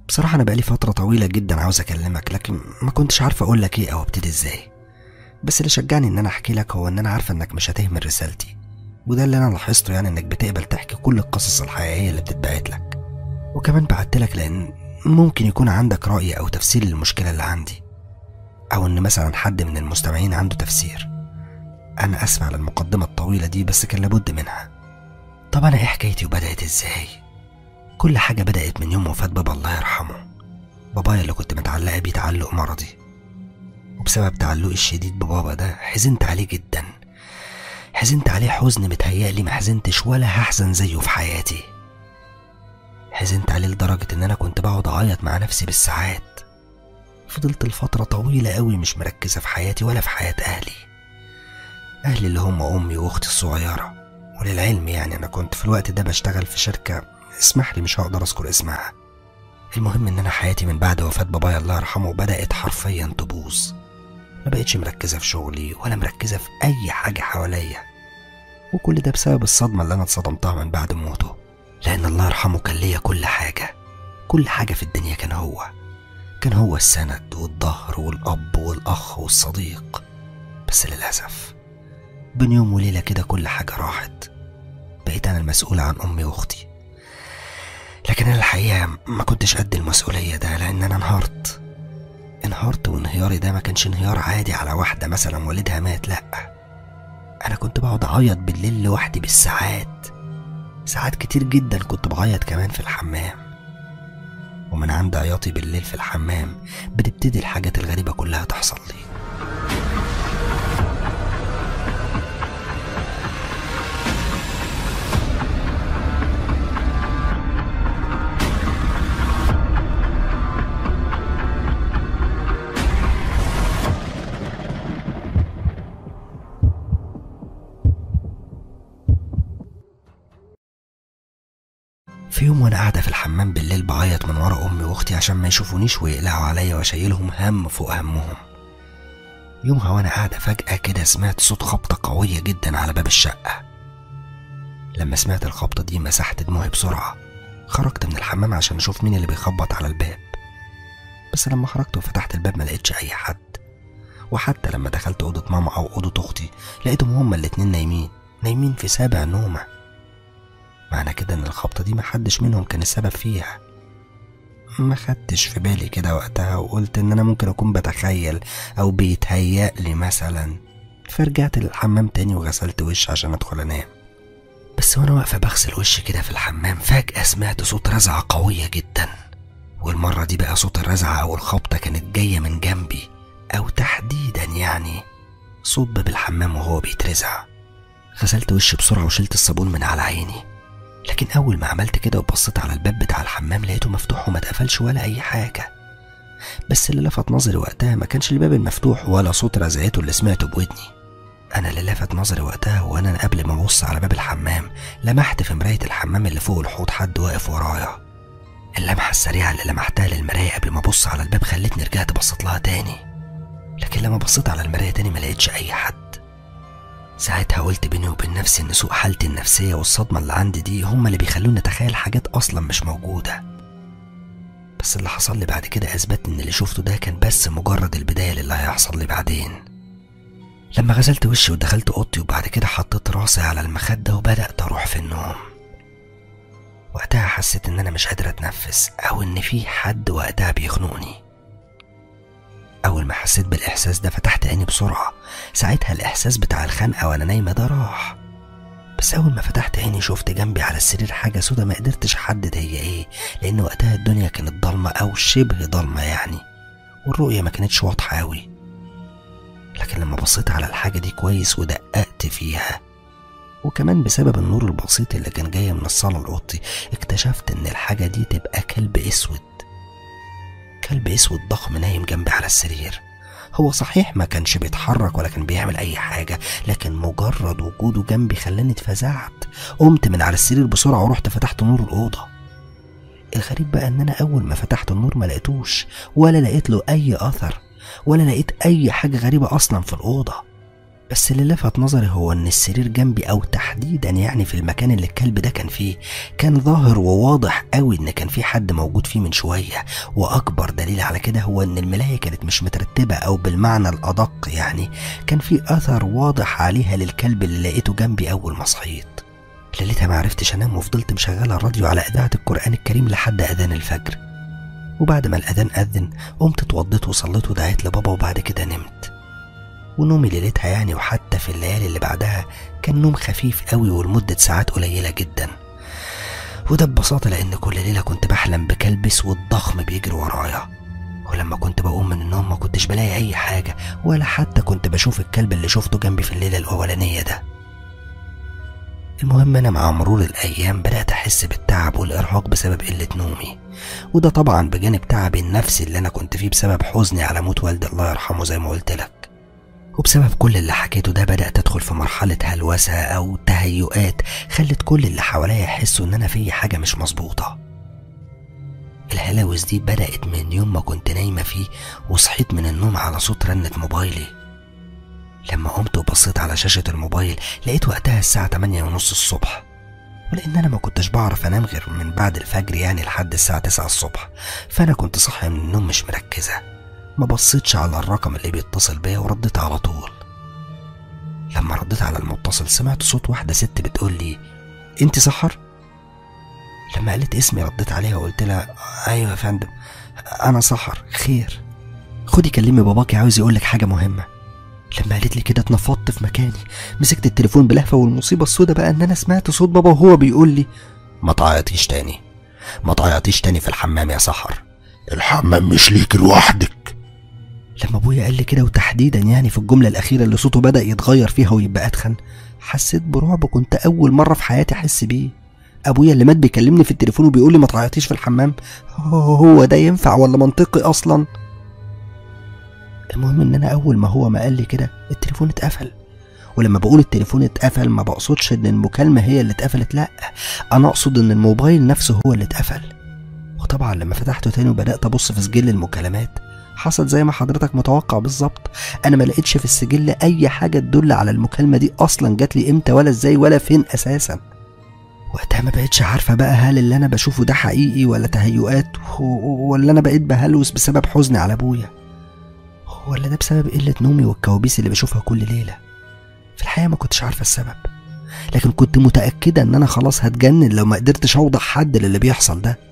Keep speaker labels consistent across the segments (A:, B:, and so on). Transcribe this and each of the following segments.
A: بصراحة أنا بقالي فترة طويلة جدا عاوز أكلمك لكن ما كنتش عارفة أقول لك إيه أو أبتدي إزاي بس اللي شجعني إن أنا أحكي لك هو إن أنا عارفة إنك مش هتهمل رسالتي وده اللي أنا لاحظته يعني إنك بتقبل تحكي كل القصص الحقيقية اللي بتتبعت لك وكمان بعت لك لأن ممكن يكون عندك رأي أو تفسير للمشكلة اللي عندي أو إن مثلا حد من المستمعين عنده تفسير أنا أسف على المقدمة الطويلة دي بس كان لابد منها طب أنا إيه حكايتي وبدأت إزاي؟ كل حاجة بدأت من يوم وفاة بابا الله يرحمه بابايا اللي كنت متعلقة بيه تعلق مرضي وبسبب تعلقي الشديد ببابا ده حزنت عليه جدا حزنت عليه حزن متهيألي ما حزنتش ولا هحزن زيه في حياتي حزنت عليه لدرجة إن أنا كنت بقعد أعيط مع نفسي بالساعات فضلت لفترة طويلة قوي مش مركزة في حياتي ولا في حياة أهلي أهلي اللي هم أمي وأختي الصغيرة وللعلم يعني أنا كنت في الوقت ده بشتغل في شركة اسمح لي مش هقدر أذكر اسمها المهم إن أنا حياتي من بعد وفاة بابايا الله يرحمه بدأت حرفيا تبوظ ما بقتش مركزة في شغلي ولا مركزة في أي حاجة حواليا وكل ده بسبب الصدمة اللي أنا اتصدمتها من بعد موته لأن الله يرحمه كان ليا كل حاجة كل حاجة في الدنيا كان هو كان هو السند والظهر والأب والأخ والصديق بس للأسف بين يوم وليلة كده كل حاجة راحت بقيت أنا المسؤول عن أمي وأختي لكن أنا الحقيقة ما كنتش قد المسؤولية ده لأن أنا انهارت انهارت وانهياري ده ما كانش انهيار عادي على واحدة مثلا والدها مات لأ أنا كنت بقعد أعيط بالليل لوحدي بالساعات ساعات كتير جدا كنت بعيط كمان في الحمام ومن عند عياطي بالليل في الحمام بتبتدي الحاجات الغريبة كلها تحصل لي في يوم وانا قاعدة في الحمام بالليل بعيط من ورا امي واختي عشان ما يشوفونيش ويقلقوا عليا واشيلهم هم فوق همهم يومها وانا قاعدة فجأة كده سمعت صوت خبطة قوية جدا على باب الشقة لما سمعت الخبطة دي مسحت دموعي بسرعة خرجت من الحمام عشان اشوف مين اللي بيخبط على الباب بس لما خرجت وفتحت الباب ما لقيتش اي حد وحتى لما دخلت اوضة ماما او اوضة اختي لقيتهم هما الاتنين نايمين نايمين في سابع نومه معنى كده ان الخبطة دي محدش منهم كان السبب فيها ما خدتش في بالي كده وقتها وقلت ان انا ممكن اكون بتخيل او بيتهيأ لي مثلا فرجعت للحمام تاني وغسلت وشي عشان ادخل انام بس وانا واقفة بغسل وشي كده في الحمام فجأة سمعت صوت رزعة قوية جدا والمرة دي بقى صوت الرزعة او الخبطة كانت جاية من جنبي او تحديدا يعني صوت باب الحمام وهو بيترزع غسلت وشي بسرعة وشلت الصابون من على عيني لكن أول ما عملت كده وبصيت على الباب بتاع الحمام لقيته مفتوح وما اتقفلش ولا أي حاجة بس اللي لفت نظري وقتها ما كانش الباب المفتوح ولا صوت رزعته اللي سمعته بودني أنا اللي لفت نظري وقتها وأنا قبل ما أبص على باب الحمام لمحت في مراية الحمام اللي فوق الحوض حد واقف ورايا اللمحة السريعة اللي لمحتها للمراية قبل ما أبص على الباب خلتني رجعت بصيت لها تاني لكن لما بصيت على المراية تاني ما لقيتش أي حد ساعتها قلت بيني وبين نفسي ان سوء حالتي النفسيه والصدمه اللي عندي دي هما اللي بيخلوني اتخيل حاجات اصلا مش موجوده بس اللي حصل لي بعد كده اثبت ان اللي شفته ده كان بس مجرد البدايه للي هيحصل لي بعدين لما غسلت وشي ودخلت اوضتي وبعد كده حطيت راسي على المخده وبدات اروح في النوم وقتها حسيت ان انا مش قادر اتنفس او ان في حد وقتها بيخنقني أول ما حسيت بالإحساس ده فتحت عيني بسرعة ساعتها الإحساس بتاع الخنقة وأنا نايمة ده راح بس أول ما فتحت عيني شفت جنبي على السرير حاجة سودا ما قدرتش أحدد هي إيه لأن وقتها الدنيا كانت ضلمة أو شبه ضلمة يعني والرؤية ما كانتش واضحة أوي لكن لما بصيت على الحاجة دي كويس ودققت فيها وكمان بسبب النور البسيط اللي كان جاي من الصالة لأوضتي اكتشفت إن الحاجة دي تبقى كلب أسود كلب اسود ضخم نايم جنبي على السرير هو صحيح ما كانش بيتحرك ولا كان بيعمل اي حاجه لكن مجرد وجوده جنبي خلاني اتفزعت قمت من على السرير بسرعه ورحت فتحت نور الاوضه الغريب بقى ان انا اول ما فتحت النور ما لقيتوش ولا لقيت له اي اثر ولا لقيت اي حاجه غريبه اصلا في الاوضه بس اللي لفت نظري هو ان السرير جنبي او تحديدا يعني في المكان اللي الكلب ده كان فيه كان ظاهر وواضح قوي ان كان في حد موجود فيه من شويه واكبر دليل على كده هو ان الملايه كانت مش مترتبه او بالمعنى الادق يعني كان في اثر واضح عليها للكلب اللي لقيته جنبي اول ما صحيت ليلتها ما عرفتش انام وفضلت مشغله الراديو على اذاعه القران الكريم لحد اذان الفجر وبعد ما الاذان اذن قمت اتوضيت وصليت ودعيت لبابا وبعد كده نمت ونومي ليلتها يعني وحتى في الليالي اللي بعدها كان نوم خفيف قوي ولمدة ساعات قليلة جدا وده ببساطة لأن كل ليلة كنت بحلم بكلب اسود ضخم بيجري ورايا ولما كنت بقوم من النوم ما كنتش بلاقي أي حاجة ولا حتى كنت بشوف الكلب اللي شفته جنبي في الليلة الأولانية ده المهم أنا مع مرور الأيام بدأت أحس بالتعب والإرهاق بسبب قلة نومي وده طبعا بجانب تعبي النفسي اللي أنا كنت فيه بسبب حزني على موت والدي الله يرحمه زي ما قلت لك وبسبب كل اللي حكيته ده بدأت أدخل في مرحلة هلوسة أو تهيؤات خلت كل اللي حواليا يحسوا إن أنا في حاجة مش مظبوطة الهلاوس دي بدأت من يوم ما كنت نايمة فيه وصحيت من النوم على صوت رنة موبايلي لما قمت وبصيت على شاشة الموبايل لقيت وقتها الساعة 8 ونص الصبح ولأن أنا ما كنتش بعرف أنام غير من بعد الفجر يعني لحد الساعة 9 الصبح فأنا كنت صاحية من النوم مش مركزة ما بصيتش على الرقم اللي بيتصل بيا ورديت على طول لما رديت على المتصل سمعت صوت واحدة ست بتقول لي انت سحر لما قالت اسمي رديت عليها وقلت لها ايوه يا فندم انا سحر خير خدي كلمي باباكي عاوز يقول لك حاجه مهمه لما قالت لي كده اتنفضت في مكاني مسكت التليفون بلهفه والمصيبه السوداء بقى ان انا سمعت صوت بابا وهو بيقول لي ما تعيطيش تاني ما تعيطيش تاني في الحمام يا سحر
B: الحمام مش ليك لوحدك
A: لما ابويا قال لي كده وتحديدا يعني في الجمله الاخيره اللي صوته بدا يتغير فيها ويبقى اتخن حسيت برعب كنت اول مره في حياتي احس بيه ابويا اللي مات بيكلمني في التليفون وبيقول لي ما تعيطيش في الحمام هو ده ينفع ولا منطقي اصلا المهم ان انا اول ما هو ما قال لي كده التليفون اتقفل ولما بقول التليفون اتقفل ما بقصدش ان المكالمه هي اللي اتقفلت لا انا اقصد ان الموبايل نفسه هو اللي اتقفل وطبعا لما فتحته تاني وبدات ابص في سجل المكالمات حصل زي ما حضرتك متوقع بالظبط انا ما لقيتش في السجل اي حاجه تدل على المكالمه دي اصلا جات لي امتى ولا ازاي ولا فين اساسا وقتها ما بقتش عارفه بقى هل اللي انا بشوفه ده حقيقي ولا تهيؤات ولا انا بقيت بهلوس بسبب حزني على ابويا ولا ده بسبب قله نومي والكوابيس اللي بشوفها كل ليله في الحقيقه ما كنتش عارفه السبب لكن كنت متاكده ان انا خلاص هتجنن لو ما قدرتش اوضح حد للي بيحصل ده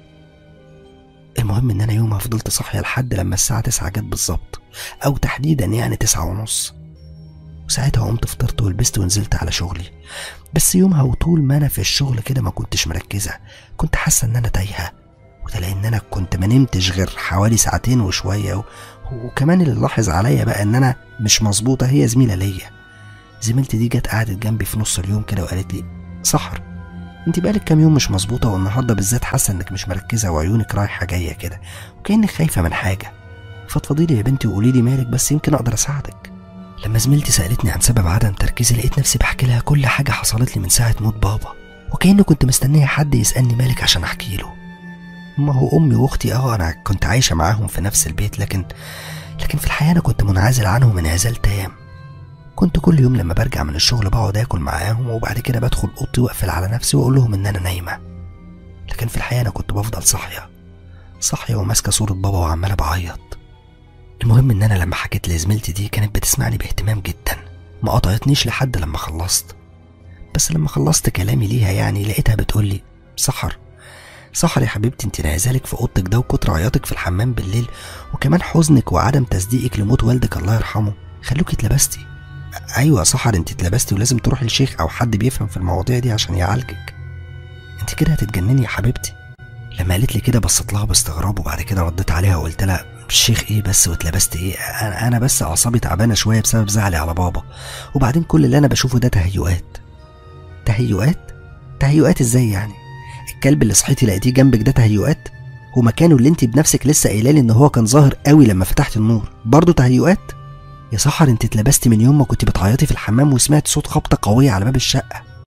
A: المهم ان انا يومها فضلت صاحية لحد لما الساعة تسعة جت بالظبط او تحديدا يعني تسعة ونص وساعتها قمت فطرت ولبست ونزلت على شغلي بس يومها وطول ما انا في الشغل كده ما كنتش مركزة كنت حاسة ان انا تايهة وده لان انا كنت ما نمتش غير حوالي ساعتين وشوية و... وكمان اللي لاحظ عليا بقى ان انا مش مظبوطة هي زميلة ليا زميلتي دي جت قعدت جنبي في نص اليوم كده وقالت لي سحر انت بقالك كام يوم مش مظبوطه والنهارده بالذات حاسه انك مش مركزه وعيونك رايحه جايه كده وكانك خايفه من حاجه فضفضي لي يا بنتي وقولي لي مالك بس يمكن اقدر اساعدك لما زميلتي سالتني عن سبب عدم تركيزي لقيت نفسي بحكي لها كل حاجه حصلت لي من ساعه موت بابا وكاني كنت مستنيه حد يسالني مالك عشان احكي له ما هو امي واختي اه انا كنت عايشه معاهم في نفس البيت لكن لكن في الحقيقه انا كنت منعزل عنهم انعزال تام كنت كل يوم لما برجع من الشغل بقعد اكل معاهم وبعد كده بدخل اوضتي واقفل على نفسي واقول لهم ان انا نايمه لكن في الحقيقه انا كنت بفضل صاحيه صاحيه وماسكه صوره بابا وعماله بعيط المهم ان انا لما حكيت لزميلتي دي كانت بتسمعني باهتمام جدا ما قطعتنيش لحد لما خلصت بس لما خلصت كلامي ليها يعني لقيتها بتقول لي سحر سحر يا حبيبتي انت نعزالك في اوضتك ده وكتر عياطك في الحمام بالليل وكمان حزنك وعدم تصديقك لموت والدك الله يرحمه خلوكي اتلبستي ايوه سحر انت اتلبستي ولازم تروحي لشيخ او حد بيفهم في المواضيع دي عشان يعالجك انت كده هتتجنني يا حبيبتي لما قالت لي كده بصيت لها باستغراب وبعد كده رديت عليها وقلت لها الشيخ ايه بس واتلبست ايه انا انا بس اعصابي تعبانه شويه بسبب زعلي على بابا وبعدين كل اللي انا بشوفه ده تهيؤات تهيؤات تهيؤات ازاي يعني الكلب اللي صحيتي لقيتيه جنبك ده تهيؤات ومكانه اللي انت بنفسك لسه قايله لي ان هو كان ظاهر قوي لما فتحت النور برضه تهيؤات يا سحر انت اتلبستي من يوم ما كنت بتعيطي في الحمام وسمعت صوت خبطه قويه على باب الشقه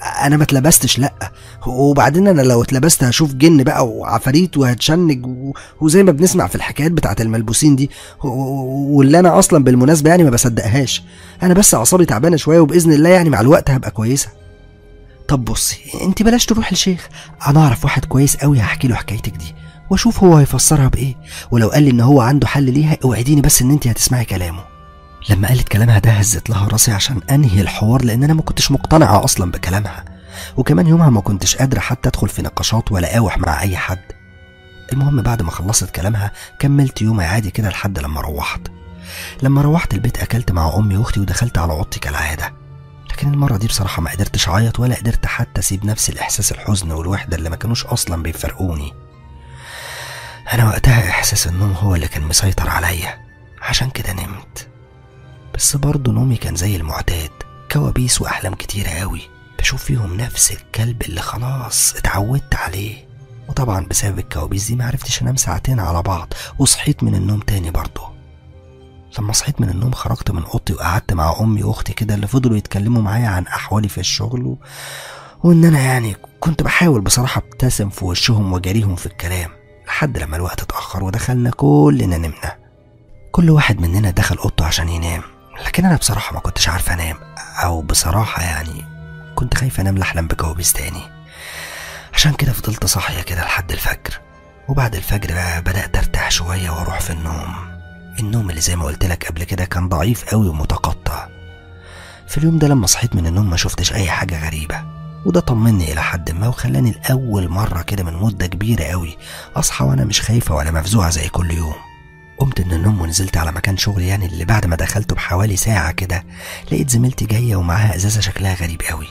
A: انا ما اتلبستش لا وبعدين انا لو اتلبست هشوف جن بقى وعفاريت وهتشنج و... وزي ما بنسمع في الحكايات بتاعت الملبوسين دي و... واللي انا اصلا بالمناسبه يعني ما بصدقهاش انا بس اعصابي تعبانه شويه وباذن الله يعني مع الوقت هبقى كويسه طب بصي انت بلاش تروح للشيخ انا اعرف واحد كويس قوي هحكي له حكايتك دي واشوف هو هيفسرها بايه ولو قال لي ان هو عنده حل ليها اوعديني بس ان انت هتسمعي كلامه لما قالت كلامها ده هزت لها راسي عشان انهي الحوار لان انا ما كنتش مقتنعه اصلا بكلامها وكمان يومها ما كنتش قادره حتى ادخل في نقاشات ولا اقاوح مع اي حد المهم بعد ما خلصت كلامها كملت يومي عادي كده لحد لما روحت لما روحت البيت اكلت مع امي واختي ودخلت على اوضتي كالعاده لكن المره دي بصراحه ما قدرتش اعيط ولا قدرت حتى اسيب نفسي الاحساس الحزن والوحده اللي ما كانوش اصلا بيفرقوني انا وقتها احساس النوم هو اللي كان مسيطر عليا عشان كده نمت بس برضه نومي كان زي المعتاد كوابيس واحلام كتيره قوي بشوف فيهم نفس الكلب اللي خلاص اتعودت عليه وطبعا بسبب الكوابيس دي معرفتش انام ساعتين على بعض وصحيت من النوم تاني برضه لما صحيت من النوم خرجت من اوضتي وقعدت مع امي واختي كده اللي فضلوا يتكلموا معايا عن احوالي في الشغل و... وان انا يعني كنت بحاول بصراحه ابتسم في وشهم واجاريهم في الكلام لحد لما الوقت اتاخر ودخلنا كلنا نمنا كل واحد مننا دخل اوضته عشان ينام لكن انا بصراحه ما كنتش عارف انام او بصراحه يعني كنت خايف انام لاحلم بكوابيس تاني عشان كده فضلت صاحيه كده لحد الفجر وبعد الفجر بقى بدات ارتاح شويه واروح في النوم النوم اللي زي ما قلت لك قبل كده كان ضعيف قوي ومتقطع في اليوم ده لما صحيت من النوم ما شفتش اي حاجه غريبه وده طمني الى حد ما وخلاني لاول مره كده من مده كبيره قوي اصحى وانا مش خايفه ولا مفزوعه زي كل يوم قمت من النوم ونزلت على مكان شغلي يعني اللي بعد ما دخلته بحوالي ساعة كده لقيت زميلتي جاية ومعاها إزازة شكلها غريب قوي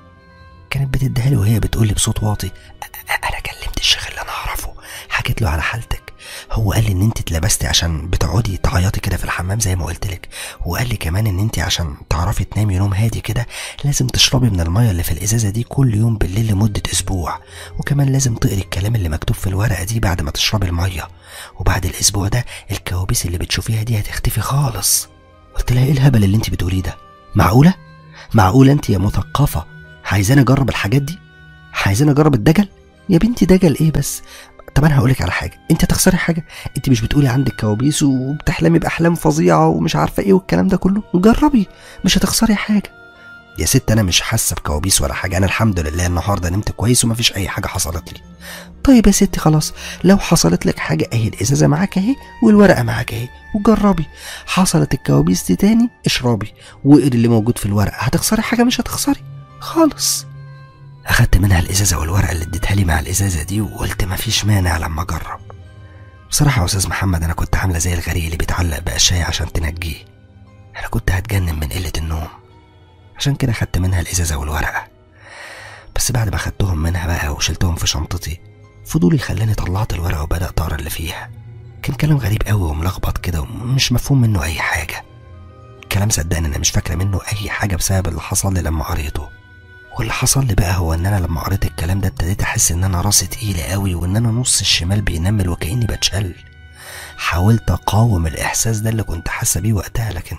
A: كانت بتديها لي وهي بتقول لي بصوت واطي أنا كلمت الشيخ اللي أنا أعرفه حكيت له على حالتك هو قال لي ان انت اتلبستي عشان بتقعدي تعيطي كده في الحمام زي ما قلت لك وقال لي كمان ان انت عشان تعرفي تنامي نوم هادي كده لازم تشربي من الميه اللي في الازازه دي كل يوم بالليل لمده اسبوع وكمان لازم تقري الكلام اللي مكتوب في الورقه دي بعد ما تشربي الميه وبعد الاسبوع ده الكوابيس اللي بتشوفيها دي هتختفي خالص قلت لها ايه الهبل اللي انت بتقوليه ده معقوله معقوله انت يا مثقفه عايزاني اجرب الحاجات دي عايزاني اجرب الدجل يا بنتي دجل ايه بس طب انا هقولك على حاجه انت تخسري حاجه انت مش بتقولي عندك كوابيس وبتحلمي باحلام فظيعه ومش عارفه ايه والكلام ده كله جربي مش هتخسري حاجه يا ست انا مش حاسه بكوابيس ولا حاجه انا الحمد لله النهارده نمت كويس ومفيش اي حاجه حصلت لي طيب يا ستي خلاص لو حصلت لك حاجه اهي الازازه معاك اهي والورقه معاك اهي وجربي حصلت الكوابيس دي تاني اشربي واقري اللي موجود في الورقه هتخسري حاجه مش هتخسري خالص أخدت منها الإزازة والورقة اللي اديتها لي مع الإزازة دي وقلت مفيش مانع لما أجرب بصراحة يا أستاذ محمد أنا كنت عاملة زي الغريق اللي بيتعلق بقشاية عشان تنجيه أنا كنت هتجنن من قلة النوم عشان كده خدت منها الإزازة والورقة بس بعد ما خدتهم منها بقى وشلتهم في شنطتي فضولي خلاني طلعت الورقة وبدأت أقرا اللي فيها كان كلام غريب قوي وملخبط كده ومش مفهوم منه أي حاجة كلام صدقني أنا مش فاكرة منه أي حاجة بسبب اللي حصل لي لما قريته واللي حصل لي بقى هو ان انا لما قريت الكلام ده ابتديت احس ان انا راسي تقيله قوي وان انا نص الشمال بينمل وكاني بتشل حاولت اقاوم الاحساس ده اللي كنت حاسه بيه وقتها لكن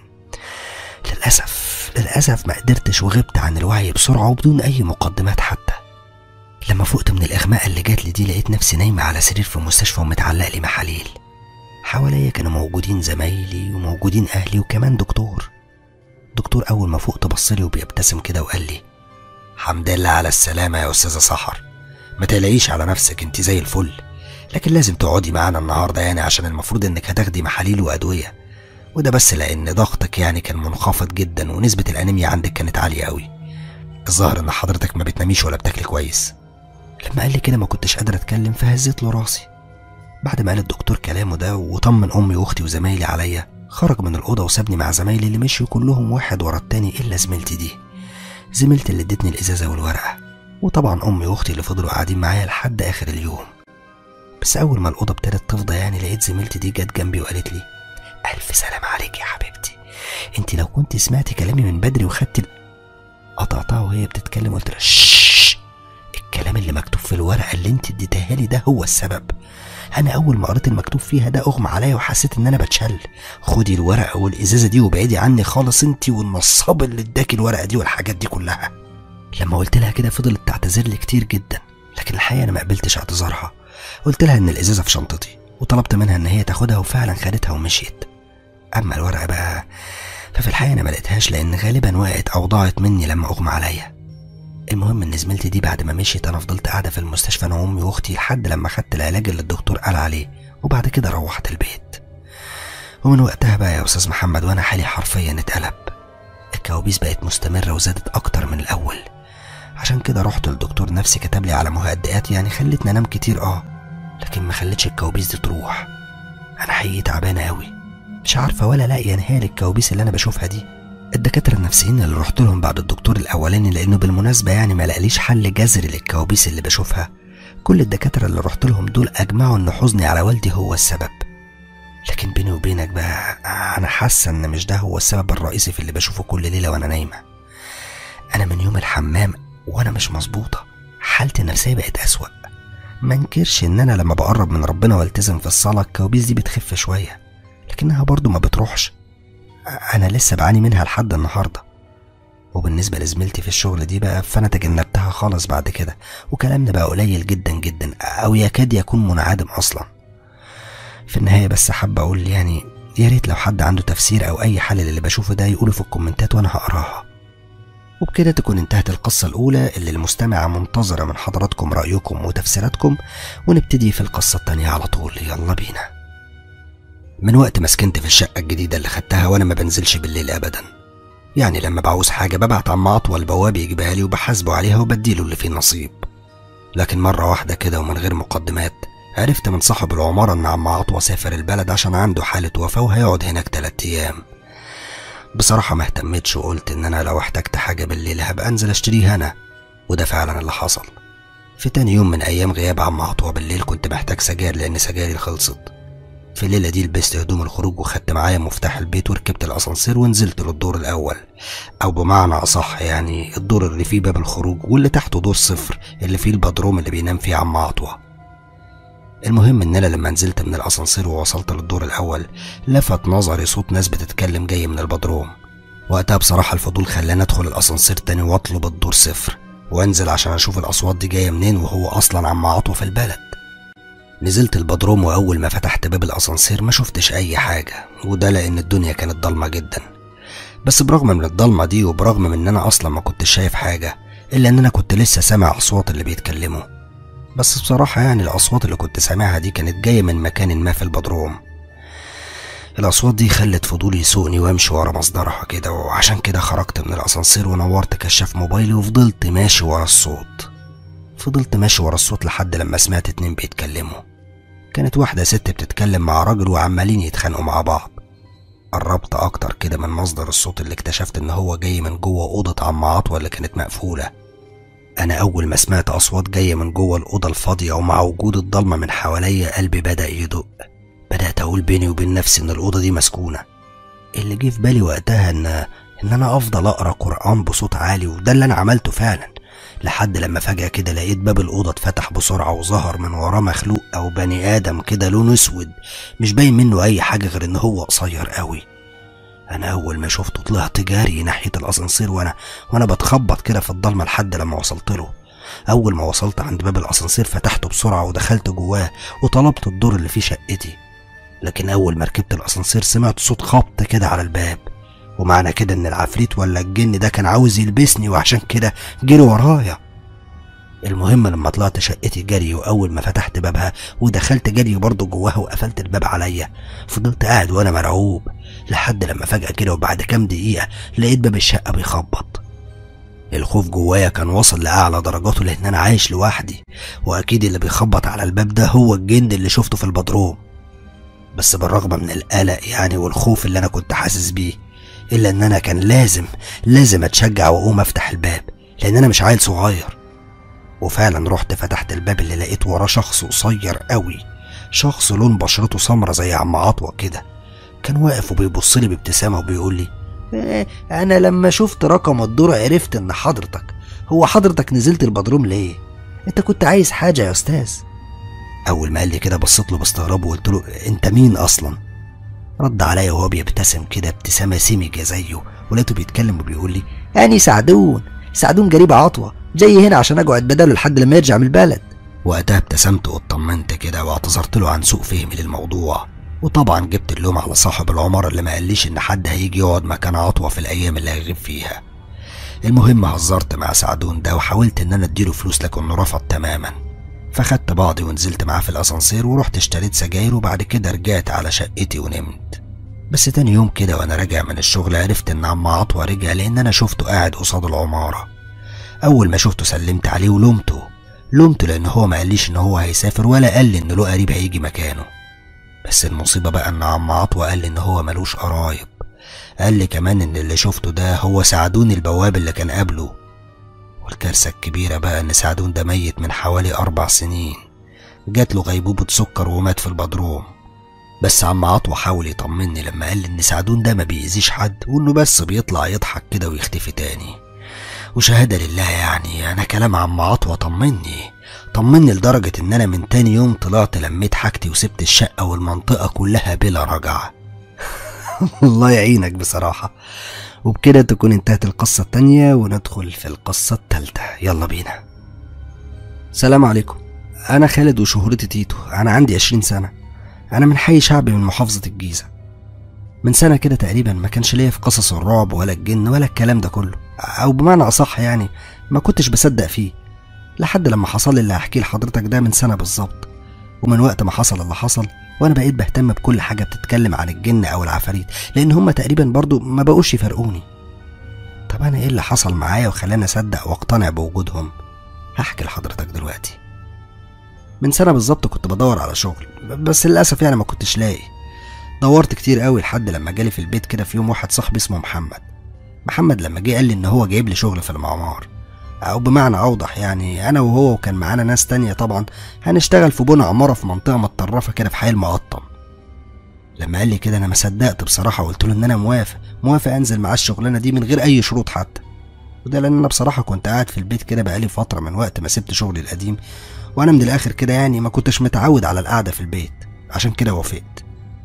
A: للاسف للاسف ما قدرتش وغبت عن الوعي بسرعه وبدون اي مقدمات حتى لما فقت من الاغماء اللي جات لي دي لقيت نفسي نايمه على سرير في مستشفى ومتعلق لي محاليل حواليا كانوا موجودين زمايلي وموجودين اهلي وكمان دكتور دكتور اول ما فقت بصلي وبيبتسم كده وقال لي حمد لله على السلامة يا أستاذة سحر ما تقلقيش على نفسك انت زي الفل لكن لازم تقعدي معانا النهاردة يعني عشان المفروض انك هتاخدي محاليل وأدوية وده بس لأن ضغطك يعني كان منخفض جدا ونسبة الأنيميا عندك كانت عالية قوي الظاهر ان حضرتك ما بتناميش ولا بتاكلي كويس لما قال لي كده ما كنتش قادر اتكلم فهزيت له راسي بعد ما قال الدكتور كلامه ده وطمن امي واختي وزمايلي عليا خرج من الاوضه وسابني مع زمايلي اللي مشيوا كلهم واحد ورا التاني الا زميلتي دي زميلتي اللي ادتني الازازه والورقه وطبعا امي واختي اللي فضلوا قاعدين معايا لحد اخر اليوم بس اول ما الاوضه ابتدت تفضى يعني لقيت زميلتي دي جت جنبي وقالت لي الف سلام عليك يا حبيبتي انت لو كنت سمعتي كلامي من بدري وخدت ال... قطعتها وهي بتتكلم قلت لها شش الكلام اللي مكتوب في الورقه اللي انت اديتها لي ده هو السبب انا اول ما قريت المكتوب فيها ده اغمى عليا وحسيت ان انا بتشل خدي الورقه والازازه دي وابعدي عني خالص انت والنصاب اللي اداكي الورقه دي والحاجات دي كلها لما قلت لها كده فضلت تعتذر لي كتير جدا لكن الحقيقه انا ما قبلتش اعتذارها قلت لها ان الازازه في شنطتي وطلبت منها ان هي تاخدها وفعلا خدتها ومشيت اما الورقه بقى ففي الحقيقه انا ما لقيتهاش لان غالبا وقعت او ضاعت مني لما اغمى عليا المهم ان زميلتي دي بعد ما مشيت انا فضلت قاعده في المستشفى انا وامي واختي لحد لما خدت العلاج اللي الدكتور قال عليه وبعد كده روحت البيت ومن وقتها بقى يا استاذ محمد وانا حالي حرفيا اتقلب الكوابيس بقت مستمره وزادت اكتر من الاول عشان كده رحت للدكتور نفسي كتب لي على مهدئات يعني خلتني انام كتير اه لكن ما خلتش الكوابيس دي تروح انا حقيقي تعبانه قوي مش عارفه ولا لاقيه نهايه للكوابيس اللي انا بشوفها دي الدكاتره النفسيين اللي رحت لهم بعد الدكتور الاولاني لانه بالمناسبه يعني ما لقاليش حل جذري للكوابيس اللي بشوفها كل الدكاتره اللي رحت لهم دول اجمعوا ان حزني على والدي هو السبب لكن بيني وبينك بقى انا حاسه ان مش ده هو السبب الرئيسي في اللي بشوفه كل ليله وانا نايمه انا من يوم الحمام وانا مش مظبوطه حالتي النفسيه بقت اسوأ ما انكرش ان انا لما بقرب من ربنا والتزم في الصلاه الكوابيس دي بتخف شويه لكنها برضو ما بتروحش انا لسه بعاني منها لحد النهارده وبالنسبه لزميلتي في الشغل دي بقى فانا تجنبتها خالص بعد كده وكلامنا بقى قليل جدا جدا او يكاد يكون منعدم اصلا في النهايه بس حابه اقول يعني يا ريت لو حد عنده تفسير او اي حل للي بشوفه ده يقوله في الكومنتات وانا هقراها وبكده تكون انتهت القصة الأولى اللي المستمعة منتظرة من حضراتكم رأيكم وتفسيراتكم ونبتدي في القصة التانية على طول يلا بينا من وقت ما سكنت في الشقة الجديدة اللي خدتها وأنا ما بنزلش بالليل أبدا يعني لما بعوز حاجة ببعت عم عطوة البواب يجيبها لي وبحاسبه عليها وبديله اللي فيه نصيب لكن مرة واحدة كده ومن غير مقدمات عرفت من صاحب العمارة إن عم عطوة سافر البلد عشان عنده حالة وفاة وهيقعد هناك تلات أيام بصراحة ما اهتمتش وقلت إن أنا لو احتجت حاجة بالليل هبقى أنزل أشتريها أنا وده فعلا اللي حصل في تاني يوم من أيام غياب عم عطوة بالليل كنت محتاج سجاير لأن سجايري خلصت في الليلة دي لبست هدوم الخروج وخدت معايا مفتاح البيت وركبت الأسانسير ونزلت للدور الأول أو بمعنى أصح يعني الدور اللي فيه باب الخروج واللي تحته دور صفر اللي فيه البدروم اللي بينام فيه عم عطوة المهم ان انا لما نزلت من الاسانسير ووصلت للدور الاول لفت نظري صوت ناس بتتكلم جاي من البدروم وقتها بصراحة الفضول خلاني ادخل الاسانسير تاني واطلب الدور صفر وانزل عشان اشوف الاصوات دي جاية منين وهو اصلا عم عطوة في البلد نزلت البدروم واول ما فتحت باب الاسانسير ما شفتش اي حاجة وده لان الدنيا كانت ضلمة جدا بس برغم من الضلمة دي وبرغم من ان انا اصلا ما كنتش شايف حاجة الا ان انا كنت لسه سامع اصوات اللي بيتكلموا بس بصراحة يعني الأصوات اللي كنت سامعها دي كانت جاية من مكان ما في البدروم الأصوات دي خلت فضولي يسوقني وأمشي ورا مصدرها كده وعشان كده خرجت من الأسانسير ونورت كشاف موبايلي وفضلت ماشي ورا الصوت فضلت ماشي ورا الصوت لحد لما سمعت اتنين بيتكلموا كانت واحدة ست بتتكلم مع راجل وعمالين يتخانقوا مع بعض قربت أكتر كده من مصدر الصوت اللي اكتشفت إن هو جاي من جوه أوضة عم عطوة اللي كانت مقفولة أنا أول ما سمعت أصوات جاية من جوه الأوضة الفاضية ومع وجود الضلمة من حواليا قلبي بدأ يدق بدأت أقول بيني وبين نفسي إن الأوضة دي مسكونة اللي جه في بالي وقتها إن إن أنا أفضل أقرأ قرآن بصوت عالي وده اللي أنا عملته فعلا لحد لما فجأة كده لقيت باب الأوضة اتفتح بسرعة وظهر من وراه مخلوق أو بني آدم كده لونه أسود مش باين منه أي حاجة غير إن هو قصير قوي انا اول ما شفته طلعت جاري ناحيه الاسانسير وانا وانا بتخبط كده في الضلمه لحد لما وصلت له اول ما وصلت عند باب الاسانسير فتحته بسرعه ودخلت جواه وطلبت الدور اللي فيه شقتي لكن اول ما ركبت الاسانسير سمعت صوت خبط كده على الباب ومعنى كده ان العفريت ولا الجن ده كان عاوز يلبسني وعشان كده جري ورايا المهم لما طلعت شقتي جري واول ما فتحت بابها ودخلت جري برضه جواها وقفلت الباب عليا فضلت قاعد وانا مرعوب لحد لما فجأة كده وبعد كام دقيقة لقيت باب الشقة بيخبط الخوف جوايا كان واصل لأعلى درجاته لأن أنا عايش لوحدي وأكيد اللي بيخبط على الباب ده هو الجن اللي شفته في البدروم بس بالرغم من القلق يعني والخوف اللي أنا كنت حاسس بيه إلا إن أنا كان لازم لازم أتشجع وأقوم أفتح الباب لأن أنا مش عيل صغير وفعلا رحت فتحت الباب اللي لقيت وراه شخص قصير قوي شخص لون بشرته سمرة زي عم عطوة كده كان واقف وبيبص لي بابتسامة وبيقول لي إيه أنا لما شفت رقم الدور عرفت إن حضرتك هو حضرتك نزلت البدروم ليه؟ أنت كنت عايز حاجة يا أستاذ أول ما قال لي كده بصيت له باستغراب وقلت له أنت مين أصلا؟ رد عليا وهو بيبتسم كده ابتسامة سمجة زيه ولقيته بيتكلم وبيقول لي أني سعدون سعدون جريب عطوة جاي هنا عشان اقعد بداله لحد لما يرجع من البلد وقتها ابتسمت واطمنت كده واعتذرت له عن سوء فهمي للموضوع وطبعا جبت اللوم على صاحب العمارة اللي ما قاليش ان حد هيجي يقعد مكان عطوة في الايام اللي هيغيب فيها المهم هزرت مع سعدون ده وحاولت ان انا اديله فلوس لكنه رفض تماما فخدت بعضي ونزلت معاه في الاسانسير ورحت اشتريت سجاير وبعد كده رجعت على شقتي ونمت بس تاني يوم كده وانا راجع من الشغل عرفت ان عم عطوة رجع لان انا شفته قاعد قصاد العمارة اول ما شفته سلمت عليه ولومته لومته لان هو ما قاليش ان هو هيسافر ولا قال لي ان له قريب هيجي مكانه بس المصيبة بقى ان عم عطوة قال لي ان هو ملوش قرايب قال لي كمان ان اللي شفته ده هو سعدون البواب اللي كان قبله والكارثة الكبيرة بقى ان سعدون ده ميت من حوالي اربع سنين جات له غيبوبة سكر ومات في البدروم بس عم عطوة حاول يطمني لما قال لي ان سعدون ده ما بيأذيش حد وانه بس بيطلع يضحك كده ويختفي تاني وشهادة لله يعني انا كلام عم عطوة طمني طمني لدرجة ان انا من تاني يوم طلعت لميت حاجتي وسبت الشقة والمنطقة كلها بلا رجعة الله يعينك بصراحة وبكده تكون انتهت القصة التانية وندخل في القصة التالتة يلا بينا سلام عليكم أنا خالد وشهرتي تيتو أنا عندي عشرين سنة أنا من حي شعبي من محافظة الجيزة من سنة كده تقريبا ما كانش ليا في قصص الرعب ولا الجن ولا الكلام ده كله أو بمعنى أصح يعني ما كنتش بصدق فيه لحد لما حصل لي اللي هحكيه لحضرتك ده من سنة بالظبط ومن وقت ما حصل اللي حصل وانا بقيت بهتم بكل حاجه بتتكلم عن الجن او العفاريت لان هما تقريبا برضو ما بقوش يفرقوني طب انا ايه اللي حصل معايا وخلاني اصدق واقتنع بوجودهم هحكي لحضرتك دلوقتي من سنه بالظبط كنت بدور على شغل بس للاسف يعني ما كنتش لاقي دورت كتير قوي لحد لما جالي في البيت كده في يوم واحد صاحبي اسمه محمد محمد لما جه قال لي ان هو جايب لي شغل في المعمار او بمعنى اوضح يعني انا وهو وكان معانا ناس تانية طبعا هنشتغل في بنى عمارة في منطقة متطرفة كده في حي المقطم لما قال لي كده انا ما صدقت بصراحة وقلت له ان انا موافق موافق انزل معاه الشغلانة دي من غير اي شروط حتى وده لان انا بصراحة كنت قاعد في البيت كده بقالي فترة من وقت ما سبت شغلي القديم وانا من الاخر كده يعني ما كنتش متعود على القعدة في البيت عشان كده وافقت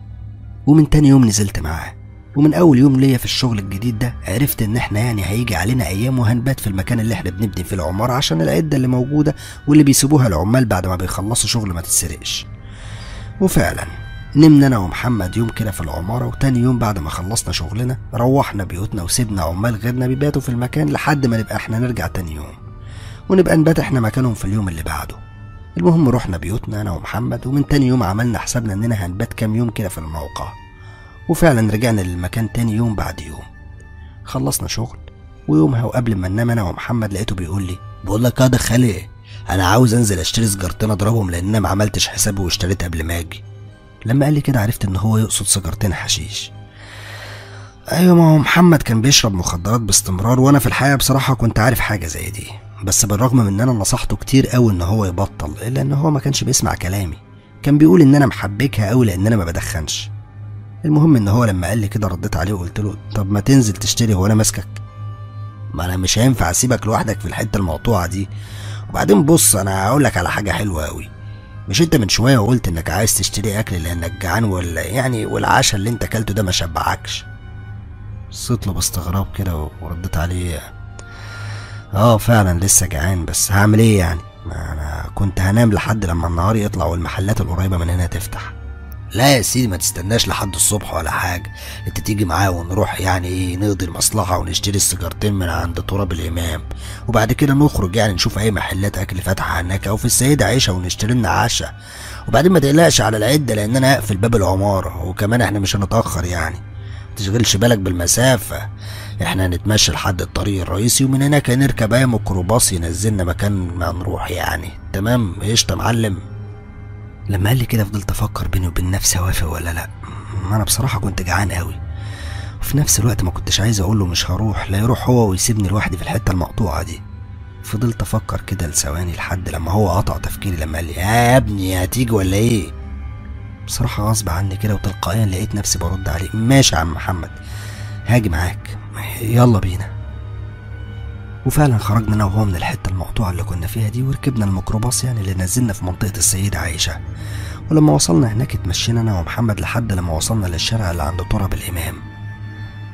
A: ومن تاني يوم نزلت معاه ومن اول يوم ليا في الشغل الجديد ده عرفت ان احنا يعني هيجي علينا ايام وهنبات في المكان اللي احنا بنبني فيه العمارة عشان العدة اللي موجودة واللي بيسيبوها العمال بعد ما بيخلصوا شغل ما تتسرقش وفعلا نمنا انا ومحمد يوم كده في العمارة وتاني يوم بعد ما خلصنا شغلنا روحنا بيوتنا وسيبنا عمال غيرنا بيباتوا في المكان لحد ما نبقى احنا نرجع تاني يوم ونبقى نبات احنا مكانهم في اليوم اللي بعده المهم رحنا بيوتنا انا ومحمد ومن تاني يوم عملنا حسابنا اننا هنبات كام يوم كده في الموقع وفعلا رجعنا للمكان تاني يوم بعد يوم خلصنا شغل ويومها وقبل ما ننام انا ومحمد لقيته بيقول لي بقول لك يا خالي انا عاوز انزل اشتري سيجارتين اضربهم لان انا ما عملتش حسابي واشتريت قبل ما اجي لما قال لي كده عرفت ان هو يقصد سيجارتين حشيش ايوه ما هو محمد كان بيشرب مخدرات باستمرار وانا في الحقيقه بصراحه كنت عارف حاجه زي دي بس بالرغم من ان انا نصحته كتير قوي ان هو يبطل الا ان هو ما كانش بيسمع كلامي كان بيقول ان انا محبكها قوي لان انا ما بدخنش المهم ان هو لما قال لي كده رديت عليه وقلت له طب ما تنزل تشتري وانا ماسكك ما انا مش هينفع اسيبك لوحدك في الحته المقطوعه دي وبعدين بص انا هقول لك على حاجه حلوه قوي مش انت من شويه قلت انك عايز تشتري اكل لانك جعان ولا يعني والعشاء اللي انت اكلته ده ما شبعكش بصيت له باستغراب كده ورديت عليه اه فعلا لسه جعان بس هعمل ايه يعني ما انا كنت هنام لحد لما النهار يطلع والمحلات القريبه من هنا تفتح لا يا سيدي ما تستناش لحد الصبح ولا حاجة انت تيجي معايا ونروح يعني ايه نقضي المصلحة ونشتري السيجارتين من عند تراب الامام وبعد كده نخرج يعني نشوف اي محلات اكل فاتحة هناك او في السيدة عيشة ونشتري لنا عشاء وبعدين ما تقلقش على العدة لان انا هقفل باب العمارة وكمان احنا مش هنتأخر يعني تشغلش بالك بالمسافة احنا هنتمشى لحد الطريق الرئيسي ومن هناك هنركب اي ميكروباص ينزلنا مكان ما نروح يعني تمام قشطة معلم لما قال لي كده فضلت افكر بيني وبين نفسي اوافق ولا لا ما انا بصراحه كنت جعان قوي وفي نفس الوقت ما كنتش عايز اقول له مش هروح لا يروح هو ويسيبني لوحدي في الحته المقطوعه دي فضلت افكر كده لثواني لحد لما هو قطع تفكيري لما قال لي يا ابني هتيجي ولا ايه بصراحه غصب عني كده وتلقائيا لقيت نفسي برد عليه ماشي يا عم محمد هاجي معاك يلا بينا وفعلا خرجنا انا وهو من الحته المقطوعه اللي كنا فيها دي وركبنا الميكروباص يعني اللي نزلنا في منطقه السيده عائشه ولما وصلنا هناك اتمشينا انا ومحمد لحد لما وصلنا للشارع اللي عند تراب الامام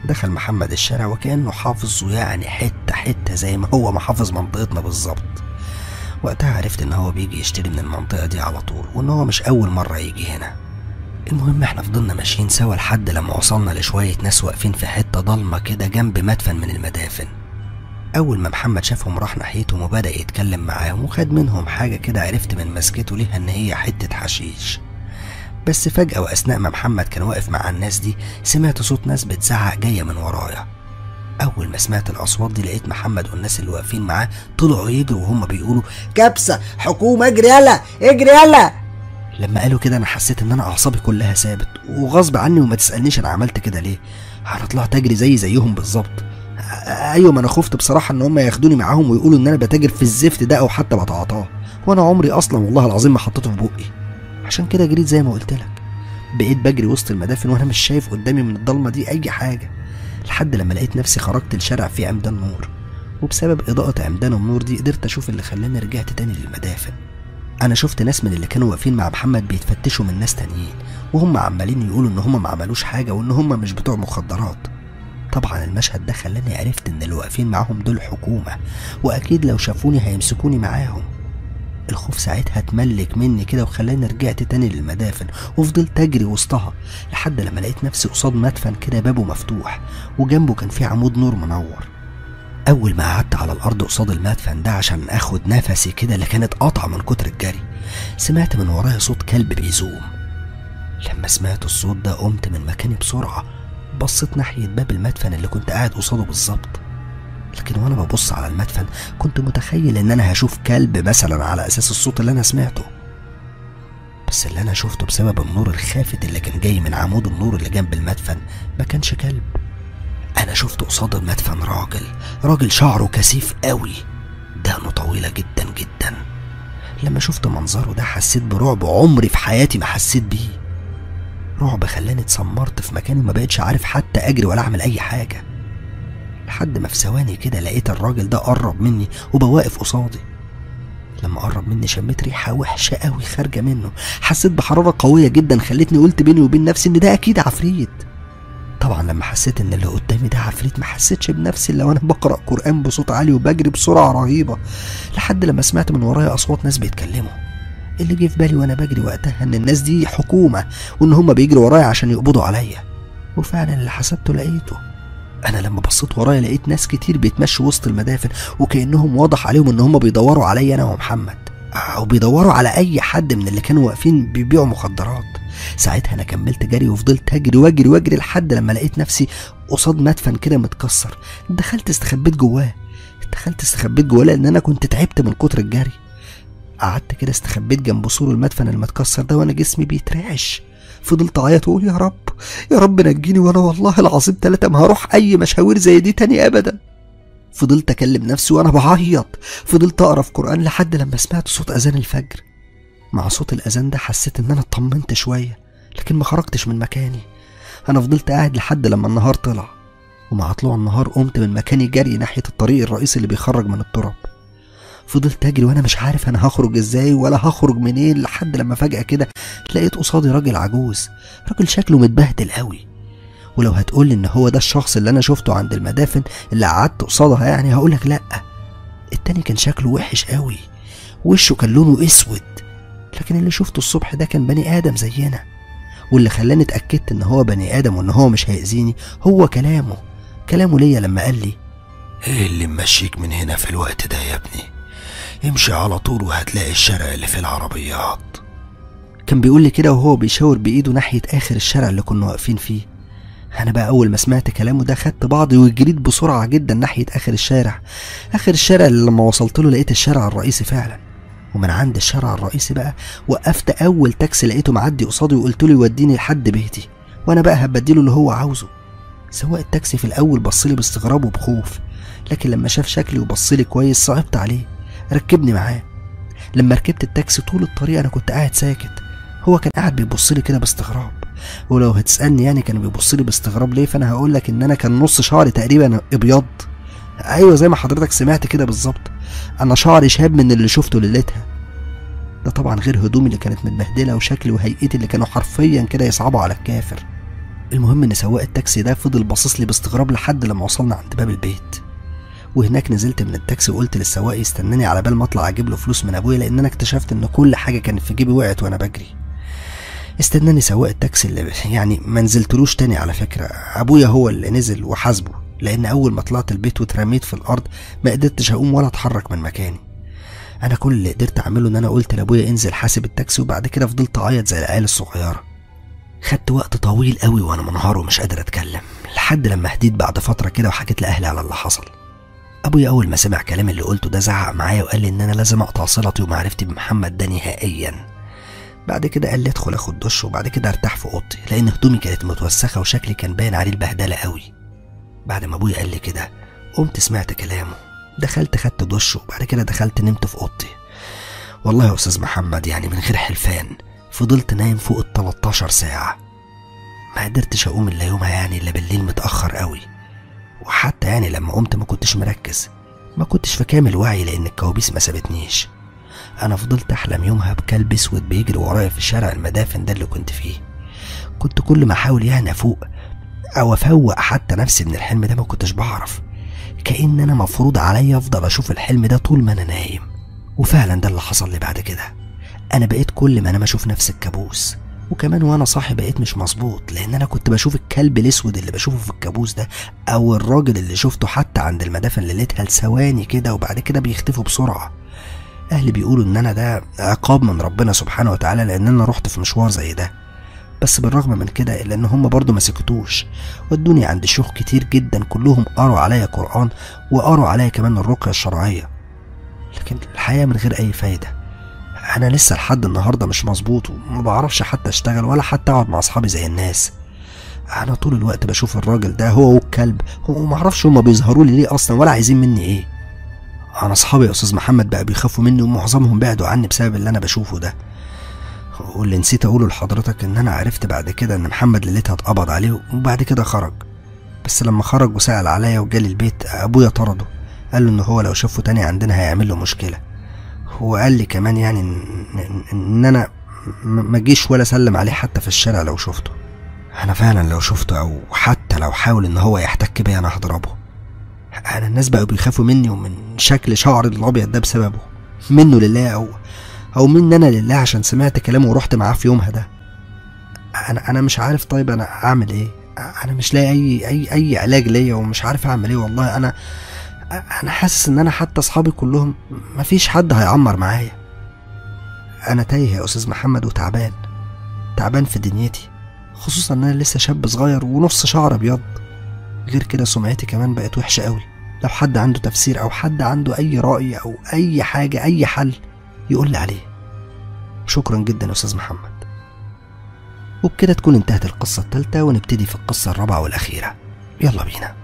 A: دخل محمد الشارع وكأنه حافظه يعني حتة حتة زي ما هو محافظ منطقتنا بالظبط وقتها عرفت ان هو بيجي يشتري من المنطقة دي على طول وان هو مش اول مرة يجي هنا المهم احنا فضلنا ماشيين سوا لحد لما وصلنا لشوية ناس واقفين في حتة ضلمة كده جنب مدفن من المدافن أول ما محمد شافهم راح ناحيتهم وبدأ يتكلم معاهم وخد منهم حاجة كده عرفت من مسكته ليها إن هي حتة حشيش بس فجأة وأثناء ما محمد كان واقف مع الناس دي سمعت صوت ناس بتزعق جاية من ورايا أول ما سمعت الأصوات دي لقيت محمد والناس اللي واقفين معاه طلعوا يجروا وهم بيقولوا
C: كبسة حكومة اجري يلا اجري يلا
A: لما قالوا كده أنا حسيت إن أنا أعصابي كلها ثابت وغصب عني وما تسألنيش أنا عملت كده ليه أنا طلعت أجري زي زيهم بالظبط أ- ايوه ما انا خفت بصراحه ان هم ياخدوني معاهم ويقولوا ان انا بتاجر في الزفت ده او حتى بتعاطاه وانا عمري اصلا والله العظيم ما حطيته في بقي عشان كده جريت زي ما قلت لك بقيت بجري وسط المدافن وانا مش شايف قدامي من الضلمه دي اي حاجه لحد لما لقيت نفسي خرجت لشارع فيه عمدان نور وبسبب اضاءه عمدان النور دي قدرت اشوف اللي خلاني رجعت تاني للمدافن انا شفت ناس من اللي كانوا واقفين مع محمد بيتفتشوا من ناس تانيين وهم عمالين يقولوا ان هم ما عملوش حاجه وان هم مش بتوع مخدرات طبعا المشهد ده خلاني عرفت ان اللي واقفين معاهم دول حكومة واكيد لو شافوني هيمسكوني معاهم الخوف ساعتها اتملك مني كده وخلاني رجعت تاني للمدافن وفضلت اجري وسطها لحد لما لقيت نفسي قصاد مدفن كده بابه مفتوح وجنبه كان في عمود نور منور اول ما قعدت على الارض قصاد المدفن ده عشان اخد نفسي كده اللي كانت قاطعه من كتر الجري سمعت من ورايا صوت كلب بيزوم لما سمعت الصوت ده قمت من مكاني بسرعه بصيت ناحية باب المدفن اللي كنت قاعد قصاده بالظبط لكن وانا ببص على المدفن كنت متخيل ان انا هشوف كلب مثلا على اساس الصوت اللي انا سمعته بس اللي انا شفته بسبب النور الخافت اللي كان جاي من عمود النور اللي جنب المدفن ما كانش كلب انا شفت قصاد المدفن راجل راجل شعره كثيف قوي دقنه طويلة جدا جدا لما شفت منظره ده حسيت برعب عمري في حياتي ما حسيت بيه رعب خلاني اتسمرت في مكاني وما بقتش عارف حتى اجري ولا اعمل اي حاجه لحد ما في ثواني كده لقيت الراجل ده قرب مني وبقى واقف قصادي لما قرب مني شميت ريحه وحشه قوي خارجه منه حسيت بحراره قويه جدا خلتني قلت بيني وبين نفسي ان ده اكيد عفريت طبعا لما حسيت ان اللي قدامي ده عفريت ما حسيتش بنفسي الا وانا بقرا قران بصوت عالي وبجري بسرعه رهيبه لحد لما سمعت من ورايا اصوات ناس بيتكلموا اللي جه في بالي وانا بجري وقتها ان الناس دي حكومه وان هم بيجروا ورايا عشان يقبضوا عليا وفعلا اللي حسبته لقيته انا لما بصيت ورايا لقيت ناس كتير بيتمشوا وسط المدافن وكانهم واضح عليهم ان هم بيدوروا عليا انا ومحمد او بيدوروا على اي حد من اللي كانوا واقفين بيبيعوا مخدرات ساعتها انا كملت جري وفضلت اجري واجري واجري لحد لما لقيت نفسي قصاد مدفن كده متكسر دخلت استخبيت جواه دخلت استخبيت جواه لان انا كنت تعبت من كتر الجري قعدت كده استخبيت جنب سور المدفن المتكسر ده وانا جسمي بيترعش فضلت اعيط واقول يا رب يا رب نجيني وانا والله العظيم تلاتة ما هروح اي مشاوير زي دي تاني ابدا فضلت اكلم نفسي وانا بعيط فضلت اقرا في قران لحد لما سمعت صوت اذان الفجر مع صوت الاذان ده حسيت ان انا اطمنت شويه لكن ما خرجتش من مكاني انا فضلت قاعد لحد لما النهار طلع ومع طلوع النهار قمت من مكاني جري ناحيه الطريق الرئيسي اللي بيخرج من التراب فضلت اجري وانا مش عارف انا هخرج ازاي ولا هخرج منين لحد لما فجاه كده لقيت قصادي راجل عجوز راجل شكله متبهدل قوي ولو هتقولي ان هو ده الشخص اللي انا شفته عند المدافن اللي قعدت قصادها يعني هقولك لا التاني كان شكله وحش قوي وشه كان لونه اسود لكن اللي شفته الصبح ده كان بني ادم زينا واللي خلاني اتاكدت ان هو بني ادم وان هو مش هيأذيني هو كلامه كلامه ليا لما قال لي
B: ايه اللي ممشيك من هنا في الوقت ده يا ابني امشي على طول وهتلاقي الشارع اللي فيه العربيات
A: كان بيقول لي كده وهو بيشاور بايده ناحيه اخر الشارع اللي كنا واقفين فيه انا بقى اول ما سمعت كلامه ده خدت بعضي وجريت بسرعه جدا ناحيه اخر الشارع اخر الشارع اللي لما وصلت له لقيت الشارع الرئيسي فعلا ومن عند الشارع الرئيسي بقى وقفت اول تاكسي لقيته معدي قصادي وقلت له يوديني لحد بيتي وانا بقى هبديله اللي هو عاوزه سواق التاكسي في الاول بصلي باستغراب وبخوف لكن لما شاف شكلي وبصلي كويس صعبت عليه ركبني معاه لما ركبت التاكسي طول الطريق انا كنت قاعد ساكت هو كان قاعد بيبص لي كده باستغراب ولو هتسالني يعني كان بيبص لي باستغراب ليه فانا هقول لك ان انا كان نص شعري تقريبا ابيض ايوه زي ما حضرتك سمعت كده بالظبط انا شعري شاب من اللي شفته ليلتها ده طبعا غير هدومي اللي كانت متبهدله وشكلي وهيئتي اللي كانوا حرفيا كده يصعبوا على الكافر المهم ان سواق التاكسي ده فضل باصص لي باستغراب لحد لما وصلنا عند باب البيت وهناك نزلت من التاكسي وقلت للسواق يستناني على بال ما اطلع اجيب له فلوس من ابويا لان انا اكتشفت ان كل حاجه كانت في جيبي وقعت وانا بجري استناني سواق التاكسي اللي يعني ما نزلتلوش تاني على فكره ابويا هو اللي نزل وحاسبه لان اول ما طلعت البيت واترميت في الارض ما قدرتش اقوم ولا اتحرك من مكاني انا كل اللي قدرت اعمله ان انا قلت لابويا انزل حاسب التاكسي وبعد كده فضلت اعيط زي العيال الصغيره خدت وقت طويل قوي وانا منهار ومش قادر اتكلم لحد لما هديت بعد فتره كده وحكيت لاهلي على اللي حصل ابويا اول ما سمع كلام اللي قلته ده زعق معايا وقال لي ان انا لازم اقطع صلتي ومعرفتي بمحمد ده نهائيا بعد كده قال لي ادخل اخد دش وبعد كده ارتاح في اوضتي لان هدومي كانت متوسخه وشكلي كان باين عليه البهدله قوي بعد ما ابويا قال لي كده قمت سمعت كلامه دخلت خدت دش وبعد كده دخلت نمت في اوضتي والله يا استاذ محمد يعني من غير حلفان فضلت نايم فوق ال 13 ساعه ما قدرتش اقوم الا يومها يعني الا بالليل متاخر قوي وحتى يعني لما قمت ما كنتش مركز ما كنتش في كامل وعي لان الكوابيس ما سابتنيش انا فضلت احلم يومها بكلب اسود بيجري ورايا في شارع المدافن ده اللي كنت فيه كنت كل ما احاول يعني افوق او افوق حتى نفسي من الحلم ده ما كنتش بعرف كأن انا مفروض عليا افضل اشوف الحلم ده طول ما انا نايم وفعلا ده اللي حصل لي بعد كده انا بقيت كل ما انا اشوف نفس الكابوس وكمان وانا صاحي بقيت مش مظبوط لان انا كنت بشوف الكلب الاسود اللي بشوفه في الكابوس ده او الراجل اللي شفته حتى عند المدافن ليلتها لثواني كده وبعد كده بيختفوا بسرعه اهلي بيقولوا ان انا ده عقاب من ربنا سبحانه وتعالى لان انا رحت في مشوار زي ده بس بالرغم من كده الا ان هم برضه ما سكتوش ودوني عند شيوخ كتير جدا كلهم قروا عليا قران وقروا عليا كمان الرقيه الشرعيه لكن الحقيقه من غير اي فايده انا لسه لحد النهارده مش مظبوط وما بعرفش حتى اشتغل ولا حتى اقعد مع اصحابي زي الناس انا طول الوقت بشوف الراجل ده هو والكلب ومعرفش هما بيظهروا لي ليه اصلا ولا عايزين مني ايه انا اصحابي يا استاذ محمد بقى بيخافوا مني ومعظمهم بعدوا عني بسبب اللي انا بشوفه ده واللي نسيت اقوله لحضرتك ان انا عرفت بعد كده ان محمد ليلتها اتقبض عليه وبعد كده خرج بس لما خرج وسأل عليا وجالي البيت ابويا طرده قال له ان هو لو شافه تاني عندنا هيعمل له مشكله هو قال لي كمان يعني ان, إن انا ما اجيش ولا اسلم عليه حتى في الشارع لو شفته انا فعلا لو شفته او حتى لو حاول ان هو يحتك بيا انا هضربه انا الناس بقوا بيخافوا مني ومن شكل شعري الابيض ده بسببه منه لله او او مني انا لله عشان سمعت كلامه ورحت معاه في يومها ده انا انا مش عارف طيب انا اعمل ايه انا مش لاقي اي اي اي علاج ليا ومش عارف اعمل ايه والله انا انا حاسس ان انا حتى اصحابي كلهم مفيش حد هيعمر معايا انا تايه يا استاذ محمد وتعبان تعبان في دنيتي خصوصا ان انا لسه شاب صغير ونص شعر ابيض غير كده سمعتي كمان بقت وحشه قوي لو حد عنده تفسير او حد عنده اي راي او اي حاجه اي حل يقول لي عليه شكرا جدا يا استاذ محمد وبكده تكون انتهت القصة التالتة ونبتدي في القصة الرابعة والأخيرة يلا بينا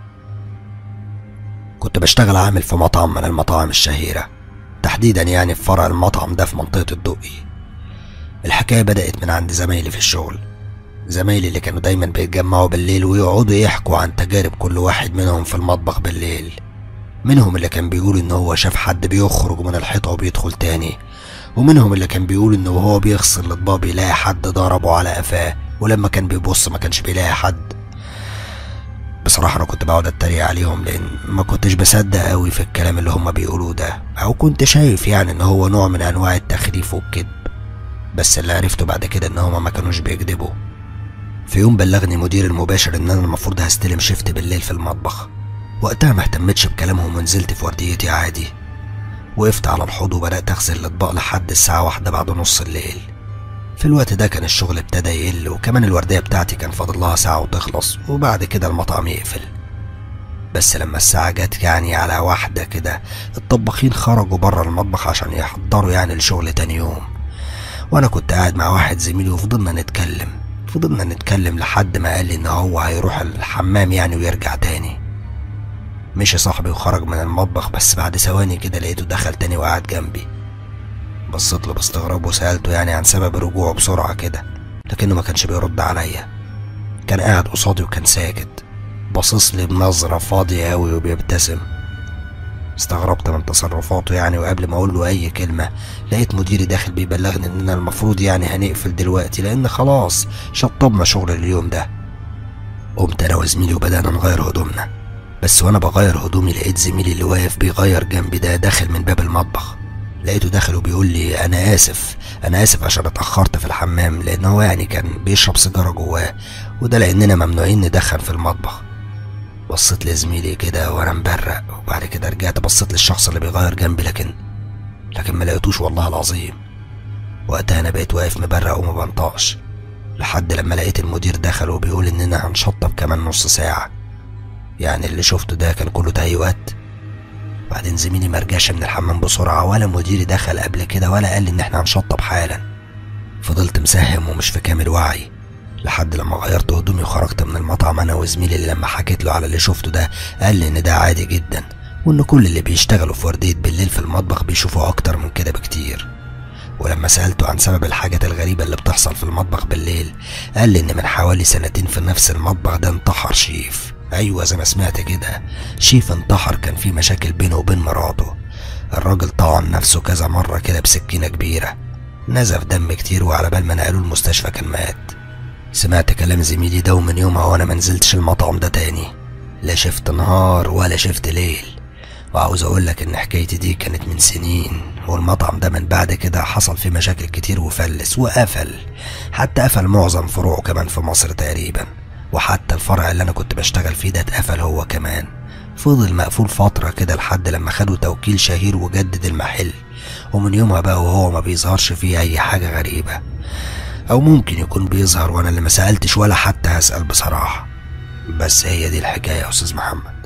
B: كنت بشتغل عامل في مطعم من المطاعم الشهيرة تحديدا يعني في فرع المطعم ده في منطقة الدقي الحكاية بدأت من عند زمايلي في الشغل زمايلي اللي كانوا دايما بيتجمعوا بالليل ويقعدوا يحكوا عن تجارب كل واحد منهم في المطبخ بالليل منهم اللي كان بيقول ان هو شاف حد بيخرج من الحيطة وبيدخل تاني ومنهم اللي كان بيقول انه وهو بيغسل الاطباق بيلاقي حد ضربه على قفاه ولما كان بيبص ما كانش بيلاقي حد بصراحة أنا كنت بقعد أتريق عليهم لأن ما كنتش بصدق قوي في الكلام اللي هما بيقولوه ده أو كنت شايف يعني إن هو نوع من أنواع التخريف والكذب بس اللي عرفته بعد كده إن هما ما كانوش بيكذبوا في يوم بلغني مدير المباشر إن أنا المفروض هستلم شيفت بالليل في المطبخ وقتها ما اهتمتش بكلامهم ونزلت في ورديتي عادي وقفت على الحوض وبدأت أغسل الأطباق لحد الساعة واحدة بعد نص الليل في الوقت ده كان الشغل ابتدى يقل وكمان الوردية بتاعتي كان فاضل لها ساعة وتخلص وبعد كده المطعم يقفل بس لما الساعة جت يعني على واحدة كده الطباخين خرجوا بره المطبخ عشان يحضروا يعني الشغل تاني يوم وأنا كنت قاعد مع واحد زميلي وفضلنا نتكلم فضلنا نتكلم لحد ما قال لي إن هو هيروح الحمام يعني ويرجع تاني مشي صاحبي وخرج من المطبخ بس بعد ثواني كده لقيته دخل تاني وقعد جنبي بصيت له باستغراب وسألته يعني عن سبب رجوعه بسرعة كده لكنه ما كانش بيرد عليا كان قاعد قصادي وكان ساكت باصص لي بنظرة فاضية أوي وبيبتسم استغربت من تصرفاته يعني وقبل ما أقول له أي كلمة لقيت مديري داخل بيبلغني إننا المفروض يعني هنقفل دلوقتي لأن خلاص شطبنا شغل اليوم ده قمت انا وزميلي وبدأنا نغير هدومنا بس وانا بغير هدومي لقيت زميلي اللي واقف بيغير جنبي ده داخل من باب المطبخ لقيته داخل وبيقول لي انا اسف انا اسف عشان اتاخرت في الحمام لان هو يعني كان بيشرب سيجاره جواه وده لاننا ممنوعين ندخن في المطبخ بصيت لزميلي كده وانا مبرق وبعد كده رجعت بصيت للشخص اللي بيغير جنبي لكن لكن ما لقيتوش والله العظيم وقتها انا بقيت واقف مبرق وما بنطقش لحد لما لقيت المدير دخل وبيقول اننا هنشطب كمان نص ساعه يعني اللي شفته ده كان كله تهيؤات بعدين زميلي مرجعش من الحمام بسرعة ولا مديري دخل قبل كده ولا قال لي إن إحنا هنشطب حالا فضلت مساهم ومش في كامل وعي لحد لما غيرت هدومي وخرجت من المطعم أنا وزميلي اللي لما حكيت له على اللي شفته ده قال لي إن ده عادي جدا وإن كل اللي بيشتغلوا في وردية بالليل في المطبخ بيشوفوا أكتر من كده بكتير ولما سألته عن سبب الحاجات الغريبة اللي بتحصل في المطبخ بالليل قال لي إن من حوالي سنتين في نفس المطبخ ده انتحر شيف ايوه زي ما سمعت كده شيف انتحر كان في مشاكل بينه وبين مراته الراجل طعن نفسه كذا مرة كده بسكينة كبيرة نزف دم كتير وعلى بال ما نقلوه المستشفى كان مات سمعت كلام زميلي ده ومن يومها وانا منزلتش المطعم ده تاني لا شفت نهار ولا شفت ليل وعاوز اقول لك ان حكايتي دي كانت من سنين والمطعم ده من بعد كده حصل فيه مشاكل كتير وفلس وقفل حتى قفل معظم فروعه كمان في مصر تقريبا وحتى الفرع اللي انا كنت بشتغل فيه ده اتقفل هو كمان فضل مقفول فترة كده لحد لما خدوا توكيل شهير وجدد المحل ومن يومها بقى وهو ما بيظهرش فيه أي حاجة غريبة أو ممكن يكون بيظهر وأنا اللي ما سألتش ولا حتى هسأل بصراحة بس هي دي الحكاية يا أستاذ محمد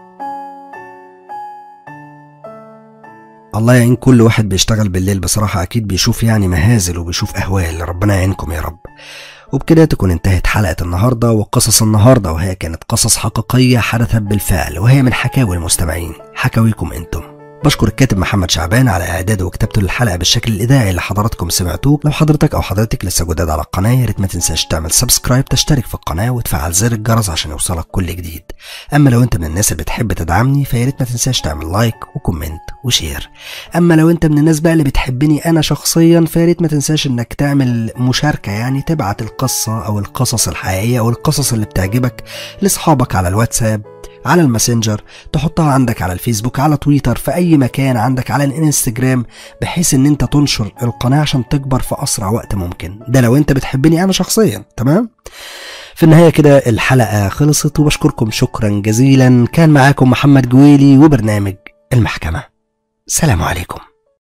A: الله يعين كل واحد بيشتغل بالليل بصراحة أكيد بيشوف يعني مهازل وبيشوف أهوال ربنا يعينكم يا رب وبكده تكون انتهت حلقة النهاردة وقصص النهاردة وهي كانت قصص حقيقية حدثت بالفعل وهي من حكاوي المستمعين حكاويكم انتم بشكر الكاتب محمد شعبان على اعداده وكتابته للحلقه بالشكل الاذاعي اللي حضراتكم سمعتوه لو حضرتك او حضرتك لسه جداد على القناه يا ريت ما تنساش تعمل سبسكرايب تشترك في القناه وتفعل زر الجرس عشان يوصلك كل جديد اما لو انت من الناس اللي بتحب تدعمني فيا ريت ما تنساش تعمل لايك وكومنت وشير اما لو انت من الناس بقى اللي بتحبني انا شخصيا فيا ريت ما تنساش انك تعمل مشاركه يعني تبعت القصه او القصص الحقيقيه او القصص اللي بتعجبك لاصحابك على الواتساب على الماسنجر تحطها عندك على الفيسبوك على تويتر في اي مكان عندك على الانستجرام بحيث ان انت تنشر القناه عشان تكبر في اسرع وقت ممكن ده لو انت بتحبني انا شخصيا تمام في النهايه كده الحلقه خلصت وبشكركم شكرا جزيلا كان معاكم محمد جويلي وبرنامج المحكمه سلام عليكم